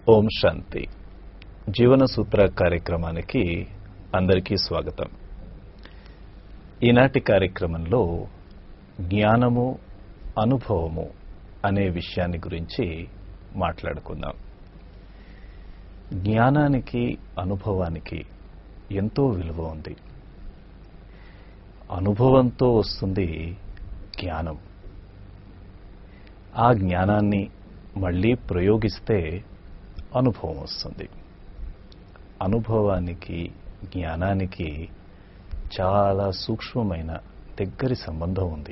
ఓం శాంతి జీవన సూత్ర కార్యక్రమానికి అందరికీ స్వాగతం ఈనాటి కార్యక్రమంలో జ్ఞానము అనుభవము అనే విషయాన్ని గురించి మాట్లాడుకుందాం జ్ఞానానికి అనుభవానికి ఎంతో విలువ ఉంది అనుభవంతో వస్తుంది జ్ఞానం ఆ జ్ఞానాన్ని మళ్ళీ ప్రయోగిస్తే అనుభవం వస్తుంది అనుభవానికి జ్ఞానానికి చాలా సూక్ష్మమైన దగ్గరి సంబంధం ఉంది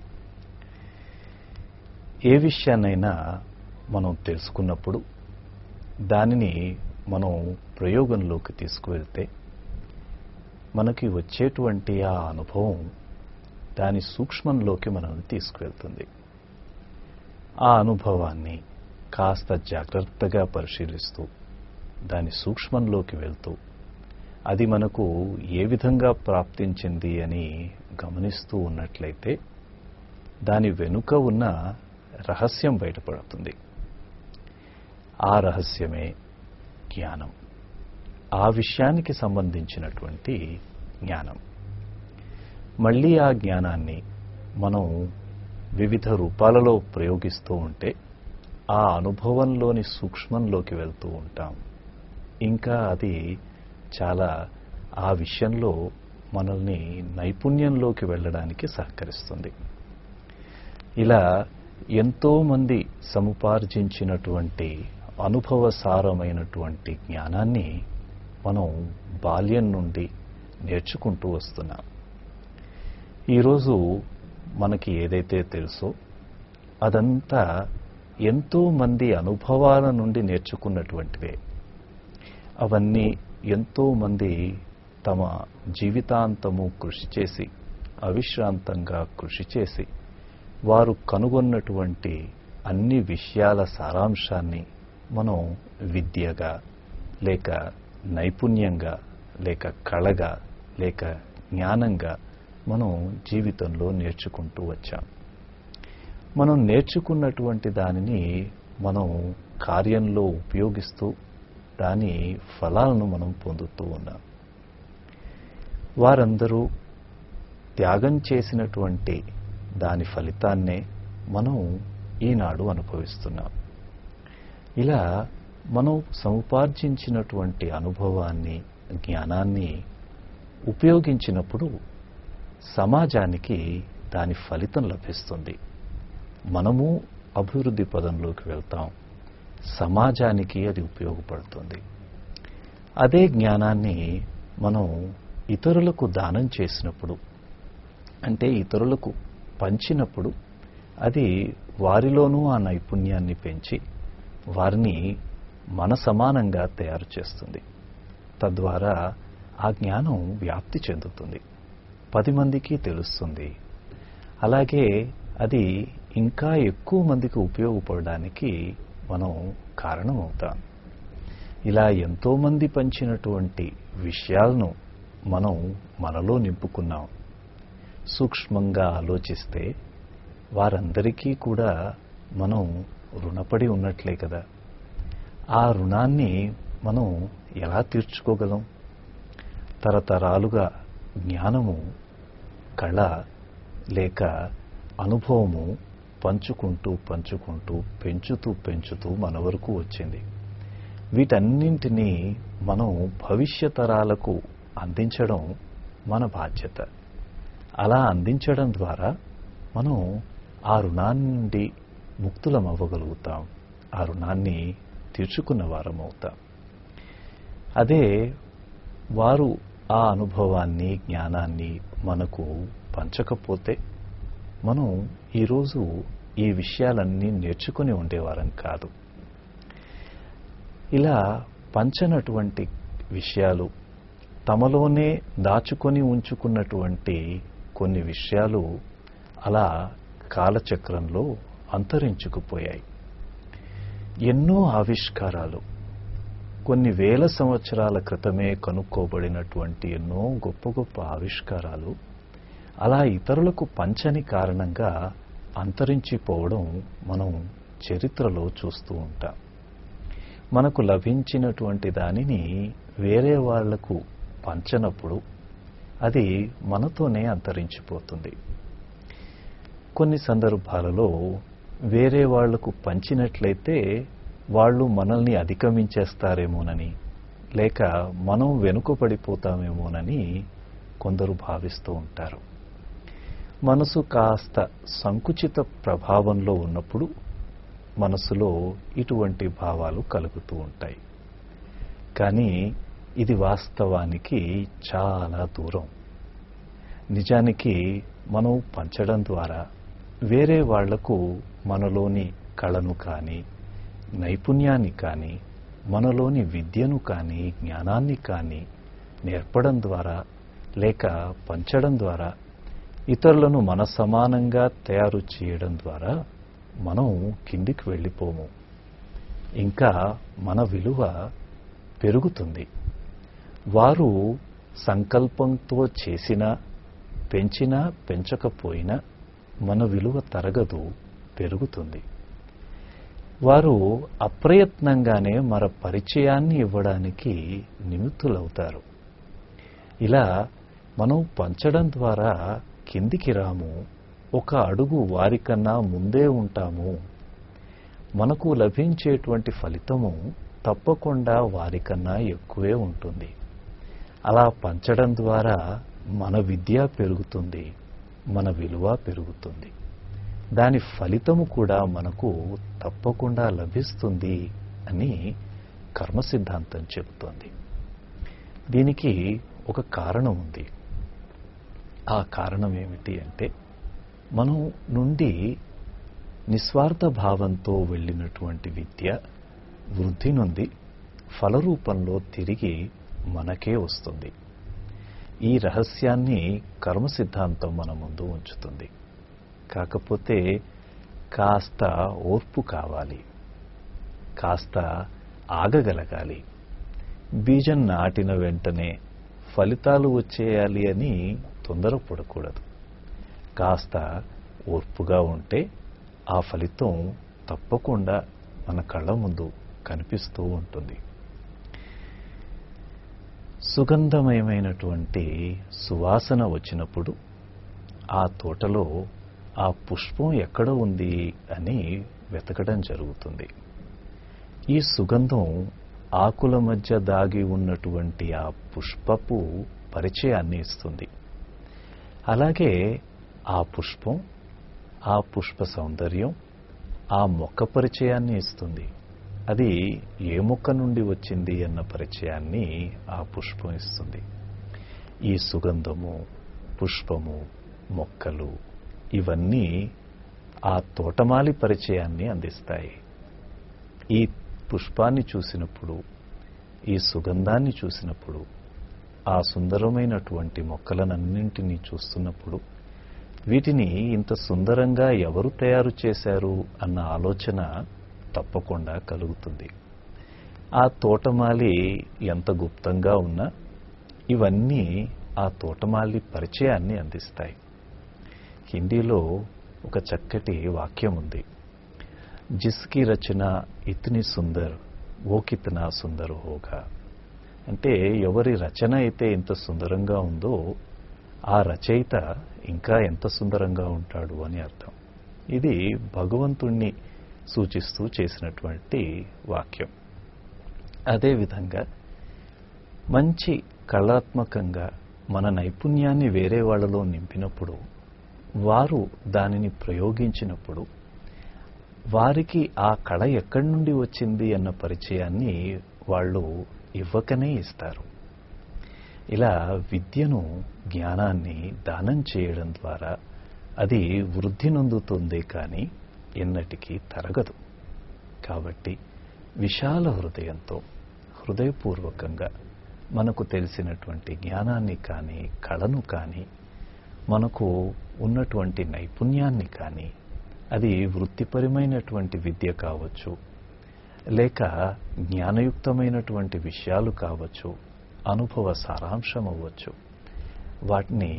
ఏ విషయాన్నైనా మనం తెలుసుకున్నప్పుడు దానిని మనం ప్రయోగంలోకి తీసుకువెళ్తే మనకి వచ్చేటువంటి ఆ అనుభవం దాని సూక్ష్మంలోకి మనల్ని తీసుకువెళ్తుంది ఆ అనుభవాన్ని కాస్త జాగ్రత్తగా పరిశీలిస్తూ దాని సూక్ష్మంలోకి వెళ్తూ అది మనకు ఏ విధంగా ప్రాప్తించింది అని గమనిస్తూ ఉన్నట్లయితే దాని వెనుక ఉన్న రహస్యం బయటపడుతుంది ఆ రహస్యమే జ్ఞానం ఆ విషయానికి సంబంధించినటువంటి జ్ఞానం మళ్ళీ ఆ జ్ఞానాన్ని మనం వివిధ రూపాలలో ప్రయోగిస్తూ ఉంటే ఆ అనుభవంలోని సూక్ష్మంలోకి వెళ్తూ ఉంటాం ఇంకా అది చాలా ఆ విషయంలో మనల్ని నైపుణ్యంలోకి వెళ్ళడానికి సహకరిస్తుంది ఇలా ఎంతోమంది సముపార్జించినటువంటి అనుభవసారమైనటువంటి జ్ఞానాన్ని మనం బాల్యం నుండి నేర్చుకుంటూ వస్తున్నాం ఈరోజు మనకి ఏదైతే తెలుసో అదంతా ఎంతో మంది అనుభవాల నుండి నేర్చుకున్నటువంటివే అవన్నీ ఎంతో మంది తమ జీవితాంతము కృషి చేసి అవిశ్రాంతంగా కృషి చేసి వారు కనుగొన్నటువంటి అన్ని విషయాల సారాంశాన్ని మనం విద్యగా లేక నైపుణ్యంగా లేక కళగా లేక జ్ఞానంగా మనం జీవితంలో నేర్చుకుంటూ వచ్చాం మనం నేర్చుకున్నటువంటి దానిని మనం కార్యంలో ఉపయోగిస్తూ దాని ఫలాలను మనం పొందుతూ ఉన్నాం వారందరూ త్యాగం చేసినటువంటి దాని ఫలితాన్నే మనం ఈనాడు అనుభవిస్తున్నాం ఇలా మనం సముపార్జించినటువంటి అనుభవాన్ని జ్ఞానాన్ని ఉపయోగించినప్పుడు సమాజానికి దాని ఫలితం లభిస్తుంది మనము అభివృద్ధి పదంలోకి వెళ్తాం సమాజానికి అది ఉపయోగపడుతుంది అదే జ్ఞానాన్ని మనం ఇతరులకు దానం చేసినప్పుడు అంటే ఇతరులకు పంచినప్పుడు అది వారిలోనూ ఆ నైపుణ్యాన్ని పెంచి వారిని మన సమానంగా తయారు చేస్తుంది తద్వారా ఆ జ్ఞానం వ్యాప్తి చెందుతుంది పది మందికి తెలుస్తుంది అలాగే అది ఇంకా ఎక్కువ మందికి ఉపయోగపడడానికి మనం కారణమవుతాం ఇలా ఎంతోమంది పంచినటువంటి విషయాలను మనం మనలో నింపుకున్నాం సూక్ష్మంగా ఆలోచిస్తే వారందరికీ కూడా మనం రుణపడి ఉన్నట్లే కదా ఆ రుణాన్ని మనం ఎలా తీర్చుకోగలం తరతరాలుగా జ్ఞానము కళ లేక అనుభవము పంచుకుంటూ పంచుకుంటూ పెంచుతూ పెంచుతూ మన వరకు వచ్చింది వీటన్నింటినీ మనం భవిష్య తరాలకు అందించడం మన బాధ్యత అలా అందించడం ద్వారా మనం ఆ రుణాన్ని నుండి ముక్తులం అవ్వగలుగుతాం ఆ రుణాన్ని తీర్చుకున్న వారం అవుతాం అదే వారు ఆ అనుభవాన్ని జ్ఞానాన్ని మనకు పంచకపోతే మనం ఈరోజు ఈ విషయాలన్నీ నేర్చుకుని ఉండేవారం కాదు ఇలా పంచనటువంటి విషయాలు తమలోనే దాచుకొని ఉంచుకున్నటువంటి కొన్ని విషయాలు అలా కాలచక్రంలో అంతరించుకుపోయాయి ఎన్నో ఆవిష్కారాలు కొన్ని వేల సంవత్సరాల క్రితమే కనుక్కోబడినటువంటి ఎన్నో గొప్ప గొప్ప ఆవిష్కారాలు అలా ఇతరులకు పంచని కారణంగా అంతరించిపోవడం మనం చరిత్రలో చూస్తూ ఉంటాం మనకు లభించినటువంటి దానిని వేరే వాళ్లకు పంచనప్పుడు అది మనతోనే అంతరించిపోతుంది కొన్ని సందర్భాలలో వేరే వాళ్లకు పంచినట్లయితే వాళ్ళు మనల్ని అధిగమించేస్తారేమోనని లేక మనం వెనుకబడిపోతామేమోనని కొందరు భావిస్తూ ఉంటారు మనసు కాస్త సంకుచిత ప్రభావంలో ఉన్నప్పుడు మనసులో ఇటువంటి భావాలు కలుగుతూ ఉంటాయి కానీ ఇది వాస్తవానికి చాలా దూరం నిజానికి మనం పంచడం ద్వారా వేరే వాళ్లకు మనలోని కళను కానీ నైపుణ్యాన్ని కానీ మనలోని విద్యను కానీ జ్ఞానాన్ని కానీ నేర్పడం ద్వారా లేక పంచడం ద్వారా ఇతరులను మన సమానంగా తయారు చేయడం ద్వారా మనం కిందికి వెళ్ళిపోము ఇంకా మన విలువ పెరుగుతుంది వారు సంకల్పంతో చేసినా పెంచినా పెంచకపోయినా మన విలువ తరగదు పెరుగుతుంది వారు అప్రయత్నంగానే మన పరిచయాన్ని ఇవ్వడానికి నిమిత్తులవుతారు ఇలా మనం పంచడం ద్వారా కిందికి రాము ఒక అడుగు వారికన్నా ముందే ఉంటాము మనకు లభించేటువంటి ఫలితము తప్పకుండా వారికన్నా ఎక్కువే ఉంటుంది అలా పంచడం ద్వారా మన విద్య పెరుగుతుంది మన విలువ పెరుగుతుంది దాని ఫలితము కూడా మనకు తప్పకుండా లభిస్తుంది అని కర్మ సిద్ధాంతం చెబుతోంది దీనికి ఒక కారణం ఉంది ఆ కారణం ఏమిటి అంటే మనం నుండి నిస్వార్థ భావంతో వెళ్ళినటువంటి విద్య వృద్ధి నుండి ఫలరూపంలో తిరిగి మనకే వస్తుంది ఈ రహస్యాన్ని కర్మ సిద్ధాంతం మన ముందు ఉంచుతుంది కాకపోతే కాస్త ఓర్పు కావాలి కాస్త ఆగగలగాలి బీజం నాటిన వెంటనే ఫలితాలు వచ్చేయాలి అని తొందరపడకూడదు కాస్త ఓర్పుగా ఉంటే ఆ ఫలితం తప్పకుండా మన కళ్ళ ముందు కనిపిస్తూ ఉంటుంది సుగంధమయమైనటువంటి సువాసన వచ్చినప్పుడు ఆ తోటలో ఆ పుష్పం ఎక్కడ ఉంది అని వెతకడం జరుగుతుంది ఈ సుగంధం ఆకుల మధ్య దాగి ఉన్నటువంటి ఆ పుష్పపు పరిచయాన్ని ఇస్తుంది అలాగే ఆ పుష్పం ఆ పుష్ప సౌందర్యం ఆ మొక్క పరిచయాన్ని ఇస్తుంది అది ఏ మొక్క నుండి వచ్చింది అన్న పరిచయాన్ని ఆ పుష్పం ఇస్తుంది ఈ సుగంధము పుష్పము మొక్కలు ఇవన్నీ ఆ తోటమాలి పరిచయాన్ని అందిస్తాయి ఈ పుష్పాన్ని చూసినప్పుడు ఈ సుగంధాన్ని చూసినప్పుడు ఆ సుందరమైనటువంటి మొక్కలనన్నింటినీ చూస్తున్నప్పుడు వీటిని ఇంత సుందరంగా ఎవరు తయారు చేశారు అన్న ఆలోచన తప్పకుండా కలుగుతుంది ఆ తోటమాలి ఎంత గుప్తంగా ఉన్నా ఇవన్నీ ఆ తోటమాలి పరిచయాన్ని అందిస్తాయి హిందీలో ఒక చక్కటి వాక్యం ఉంది జిస్కి రచన ఇతని సుందర్ ఓ కితనా సుందర్ హోగా అంటే ఎవరి రచన అయితే ఇంత సుందరంగా ఉందో ఆ రచయిత ఇంకా ఎంత సుందరంగా ఉంటాడు అని అర్థం ఇది భగవంతుణ్ణి సూచిస్తూ చేసినటువంటి వాక్యం అదేవిధంగా మంచి కళాత్మకంగా మన నైపుణ్యాన్ని వేరే వాళ్ళలో నింపినప్పుడు వారు దానిని ప్రయోగించినప్పుడు వారికి ఆ కళ ఎక్కడి నుండి వచ్చింది అన్న పరిచయాన్ని వాళ్ళు ఇవ్వకనే ఇస్తారు ఇలా విద్యను జ్ఞానాన్ని దానం చేయడం ద్వారా అది వృద్ధి నొందుతుంది కానీ ఎన్నటికీ తరగదు కాబట్టి విశాల హృదయంతో హృదయపూర్వకంగా మనకు తెలిసినటువంటి జ్ఞానాన్ని కానీ కళను కానీ మనకు ఉన్నటువంటి నైపుణ్యాన్ని కానీ అది వృత్తిపరమైనటువంటి విద్య కావచ్చు లేక జ్ఞానయుక్తమైనటువంటి విషయాలు కావచ్చు అనుభవ సారాంశం అవ్వచ్చు వాటిని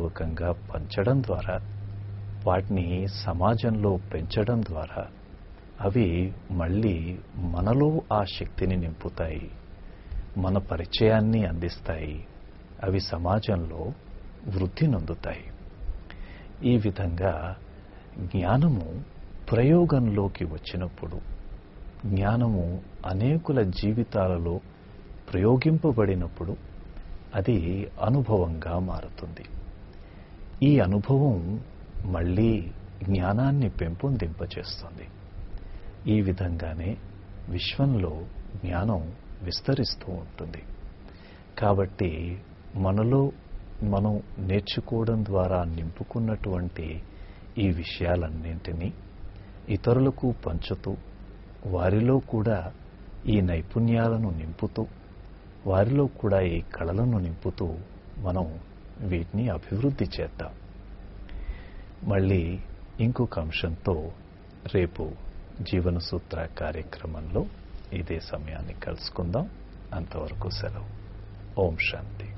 హృదయపూర్వకంగా పంచడం ద్వారా వాటిని సమాజంలో పెంచడం ద్వారా అవి మళ్ళీ మనలో ఆ శక్తిని నింపుతాయి మన పరిచయాన్ని అందిస్తాయి అవి సమాజంలో వృద్ధి నొందుతాయి ఈ విధంగా జ్ఞానము ప్రయోగంలోకి వచ్చినప్పుడు జ్ఞానము అనేకుల జీవితాలలో ప్రయోగింపబడినప్పుడు అది అనుభవంగా మారుతుంది ఈ అనుభవం మళ్ళీ జ్ఞానాన్ని పెంపొందింపచేస్తుంది ఈ విధంగానే విశ్వంలో జ్ఞానం విస్తరిస్తూ ఉంటుంది కాబట్టి మనలో మనం నేర్చుకోవడం ద్వారా నింపుకున్నటువంటి ఈ విషయాలన్నింటినీ ఇతరులకు పంచుతూ వారిలో కూడా ఈ నైపుణ్యాలను నింపుతూ వారిలో కూడా ఈ కళలను నింపుతూ మనం వీటిని అభివృద్ధి చేద్దాం మళ్ళీ ఇంకొక అంశంతో రేపు జీవన సూత్ర కార్యక్రమంలో ఇదే సమయాన్ని కలుసుకుందాం అంతవరకు సెలవు ఓం శాంతి